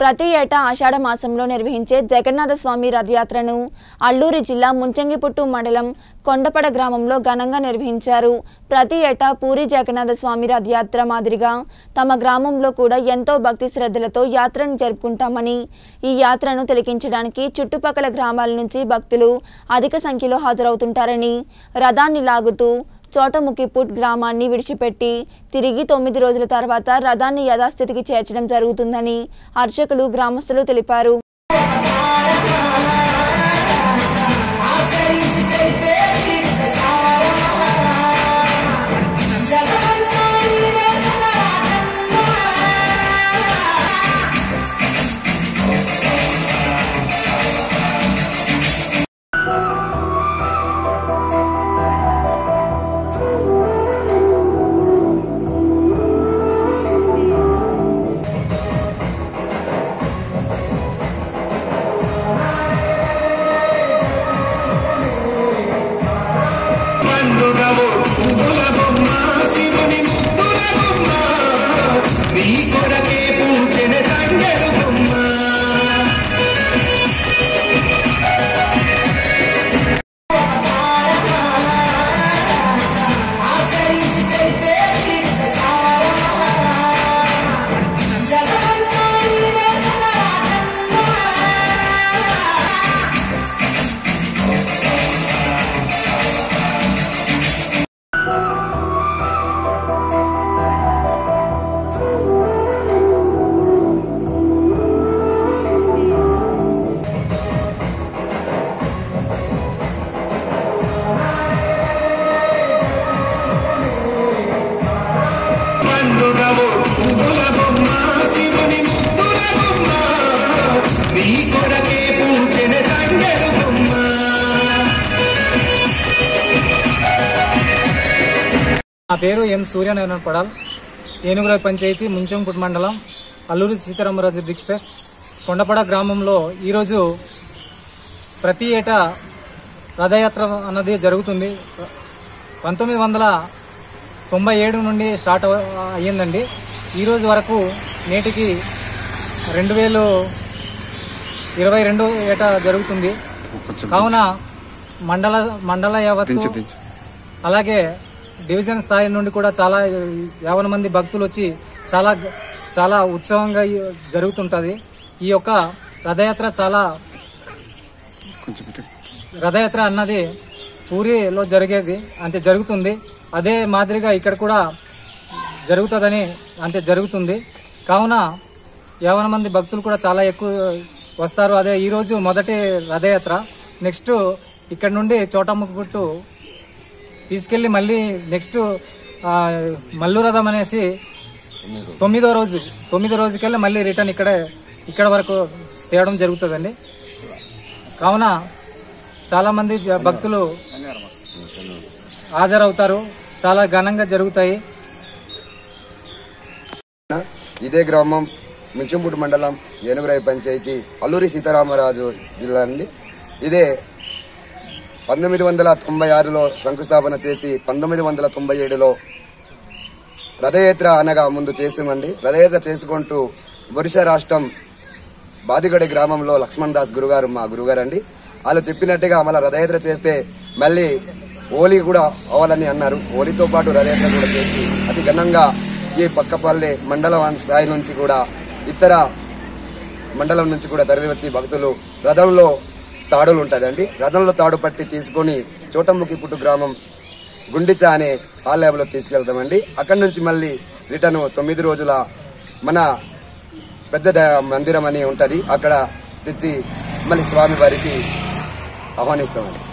ప్రతి ఏటా ఆషాఢ మాసంలో నిర్వహించే జగన్నాథ స్వామి రథయాత్రను అల్లూరి జిల్లా ముంచంగిపుట్టు మండలం కొండపడ గ్రామంలో ఘనంగా నిర్వహించారు ప్రతి ఏటా పూరి జగన్నాథ స్వామి రథయాత్ర మాదిరిగా తమ గ్రామంలో కూడా ఎంతో భక్తి శ్రద్ధలతో యాత్రను జరుపుకుంటామని ఈ యాత్రను తిలకించడానికి చుట్టుపక్కల గ్రామాల నుంచి భక్తులు అధిక సంఖ్యలో హాజరవుతుంటారని రథాన్ని లాగుతూ చోటముఖిపుట్ గ్రామాన్ని విడిచిపెట్టి తిరిగి తొమ్మిది రోజుల తర్వాత రథాన్ని యథాస్థితికి చేర్చడం జరుగుతుందని అర్చకులు గ్రామస్తులు తెలిపారు పండుగవు పువ్వుల బొమ్మ శివుని ముద్దుల బొమ్మ నీ కొరకే పూజన తంగెడు బొమ్మ పండుగవు పువ్వుల బొమ్మ శివుని ముద్దుల బొమ్మ నీ కొరకే పూజన తంగెడు బొమ్మ నా పేరు ఎం సూర్యనారాయణ పడాల్ ఏనుగుల పంచాయతీ ముంచంకుట్ మండలం అల్లూరి సీతారామరాజు డిస్ట్రిక్ట్ కొండపడ గ్రామంలో ఈరోజు ప్రతి ఏటా రథయాత్ర అన్నది జరుగుతుంది పంతొమ్మిది వందల తొంభై ఏడు నుండి స్టార్ట్ అవ- అయ్యిందండి ఈరోజు వరకు నేటికి రెండు వేలు ఇరవై రెండు ఏటా జరుగుతుంది కావున మండల మండల యావత్తు అలాగే డివిజన్ స్థాయి నుండి కూడా చాలా యావన మంది భక్తులు వచ్చి చాలా చాలా ఉత్సవంగా ఈ- జరుగుతుంటది ఈ యొక్క రథయాత్ర చాలా రథయాత్ర అన్నది పూరిలో జరిగేది అంటే జరుగుతుంది అదే మాదిరిగా ఇక్కడ కూడా జరుగుతుందని అంటే జరుగుతుంది కావున యావన మంది భక్తులు కూడా చాలా ఎక్కువ వస్తారు అదే ఈరోజు మొదటి రథయాత్ర నెక్స్ట్ ఇక్కడ నుండి చోటముక్కుపుట్టు తీసుకెళ్లి మళ్ళీ నెక్స్ట్ ఆ, మల్లు రథం అనేసి తొమ్మిదో రోజు తొమ్మిదో రోజుకెళ్ళి మళ్ళీ రిటర్న్ ఇక్కడే ఇక్కడ వరకు తేవడం జరుగుతుందండి కావున చాలా మంది జ- భక్తులు హాజరవుతారు చాలా ఘనంగా జరుగుతాయి ఇదే గ్రామం మించంపూడి మండలం ఏనుగురాయి పంచాయతీ అల్లూరి సీతారామరాజు జిల్లా అండి ఇదే పంతొమ్మిది వందల తొంభై ఆరులో శంకుస్థాపన చేసి పంతొమ్మిది వందల తొంభై ఏడులో రథయాత్ర అనగా ముందు చేసామండి రథయాత్ర చేసుకుంటూ ఒరిస్సా రాష్ట్రం బాదిగడి గ్రామంలో లక్ష్మణ్ దాస్ గురుగారు మా గురుగారు అండి వాళ్ళు చెప్పినట్టుగా మళ్ళీ రథయాత్ర చేస్తే మళ్ళీ హోలీ కూడా అవ్వాలని అన్నారు హోలీతో పాటు రథయాత్ర కూడా చేసి అతి ఘనంగా ఈ పక్కపల్లె మండలం స్థాయి నుంచి కూడా ఇతర మండలం నుంచి కూడా తరలివచ్చి భక్తులు రథంలో తాడులు ఉంటుందండి రథంలో తాడు పట్టి తీసుకొని చోటముఖి పుట్టు గ్రామం గుండిచ అనే ఆలయంలో తీసుకెళ్తామండి అక్కడి నుంచి మళ్ళీ రిటర్న్ తొమ్మిది రోజుల మన పెద్ద ద- మందిరం అని ఉంటది అక్కడ తెచ్చి మళ్ళీ స్వామి వారికి ఆహ్వానిస్తామండి